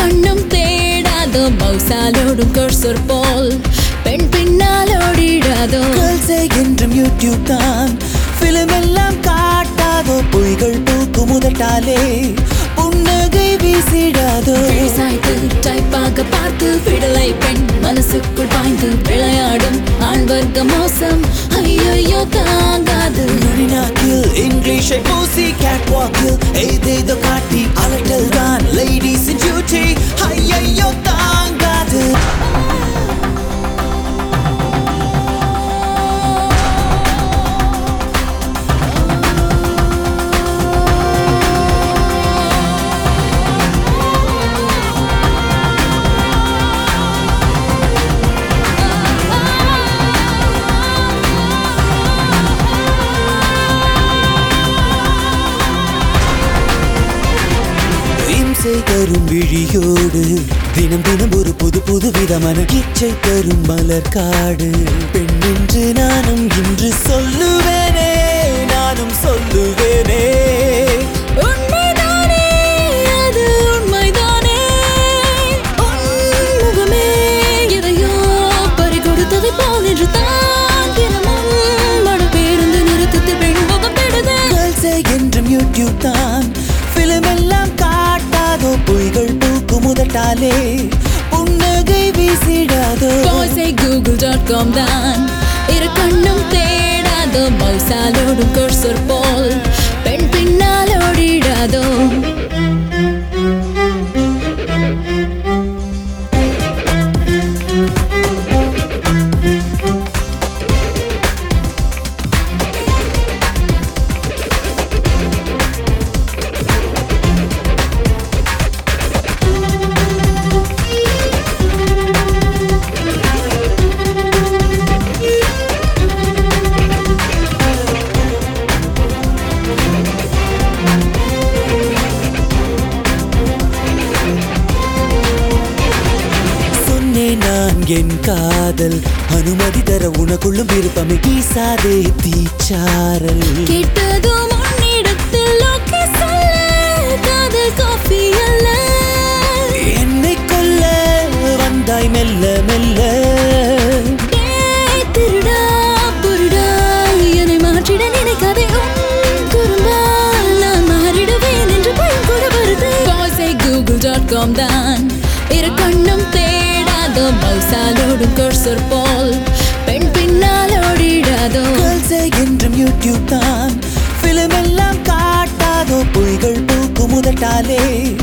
கண்ணும் தேடாதோ மவுசாலோடும் கர்சர் போல் பெண் பின்னால் ஓடிடாதோ கேர்ள்ஸே என்றும் யூடியூப் தான் பிலிம் எல்லாம் காட்டாதோ பொய்கள் பூக்கு முதட்டாலே புன்னகை வீசிடாதோ சாய்த்து டைப்பாக பார்த்து விடலை பெண் மனசுக்குள் பாய்ந்து விளையாடும் ஆண் வர்க்க மோசம் ஐயோ தாங்காது நுனிநாக்கில் இங்கிலீஷை பூசி கேட் வாக்கில் ஏதேதோ காட்டி அலட்டல் தான் லேடிஸ் டியூட்டி ஐயையோ தாங்காது இம்சை தரும் விழியோடு தினம் தினம் ஒரு புது புது விதமான கிச்சை தரும் மலர் காடு பெண் என்று நானும் இன்று சொல்லுவேனே நானும் சொல்லுவேனே உண்மைதானே அது உண்மைதானே உன் முகமே எதையோ பறி கொடுத்ததை போல் என்று தான் தினமும் மடு பேருந்து நிறுத்தத்தில் பெண் முகம் பெடுது கேர்ள்ஸே என்றும் யூடியூப் தான் பிலிம் எல்லாம் காட்டாதோ பொய்கள் பூக்கு முதட்டாலே புன்னகை வீசிடாதோ பாய்ஸை கூகுள் டாட் காம் தான் இரு கண்ணும் தேடாதோ மவுசாலோடும் கர்சர் போல் பெண் பின்னால் ஓடிடாதோ சொன்னேன் நான் என் காதல் அனுமதி தர உனக்குள்ளும் விருப்பமே கீசாதே தீச்சாரல் கேட்டதும் உன்னிடத்தில் ஓகே சொல்ல காதல் காஃபி அல்ல என்னை கொல்ல வந்தாய் மெல்ல மெல்ல ஏய் திருடா புருடா என்னை மாற்றிட நினைக்காதே உன் குறும்பால் நான் மாறிடுவேன் என்று பயம் கூட வருது பாய்ஸை கூகுள் டாட் காம் தான் இரு கண்ணும் தேடாதோ மவுசாலோடும் கர்சர் போல் பெண் பின்னால் ஓடிடாதோ கேர்ள்ஸே என்றும் யூடியூப் தான் பிலிம் எல்லாம் காட்டாதோ பொய்கள் பூக்கு முதட்டாலே